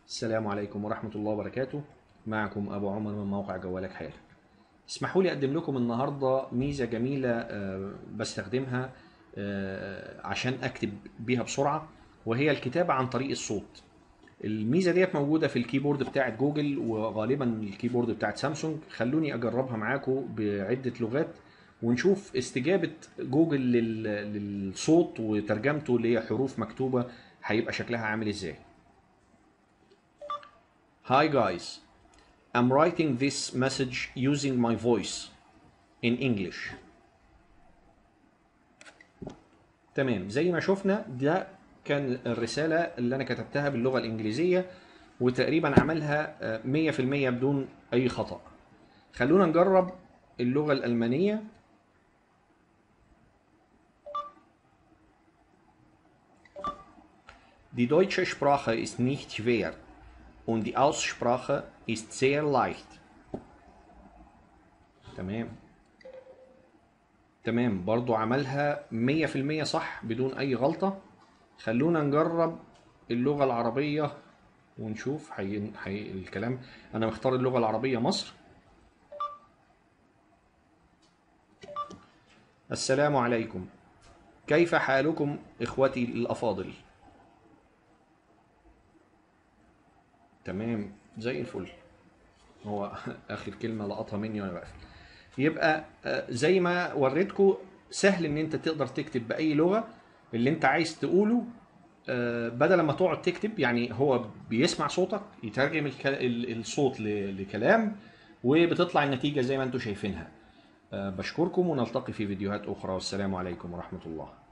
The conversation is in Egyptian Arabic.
السلام عليكم ورحمة الله وبركاته معكم أبو عمر من موقع جوالك حالك اسمحوا لي أقدم لكم النهاردة ميزة جميلة آه، بستخدمها آه، عشان أكتب بيها بسرعة وهي الكتابة عن طريق الصوت الميزة ديت موجودة في الكيبورد بتاعت جوجل وغالبا الكيبورد بتاعت سامسونج خلوني أجربها معاكم بعدة لغات ونشوف استجابة جوجل لل- للصوت وترجمته لحروف مكتوبة هيبقى شكلها عامل ازاي Hi guys, I'm writing this message using my voice in English. تمام زي ما شفنا ده كان الرسالة اللي أنا كتبتها باللغة الإنجليزية وتقريبا عملها آه، 100% بدون أي خطأ. خلونا نجرب اللغة الألمانية Die deutsche Sprache ist nicht schwer und die Aussprache ist sehr leicht. تمام تمام برضو عملها 100% صح بدون أي غلطة خلونا نجرب اللغة العربية ونشوف حي... حي... الكلام أنا مختار اللغة العربية مصر السلام عليكم كيف حالكم إخوتي الأفاضل تمام زي الفل هو اخر كلمه لقطها مني وانا بقفل يبقى آه، زي ما وريتكم سهل ان انت تقدر تكتب باي لغه اللي انت عايز تقوله آه، بدل ما تقعد تكتب يعني هو بيسمع صوتك يترجم الك- ال- الصوت ل- لكلام وبتطلع النتيجه زي ما انتم شايفينها آه، بشكركم ونلتقي في فيديوهات اخرى والسلام عليكم ورحمه الله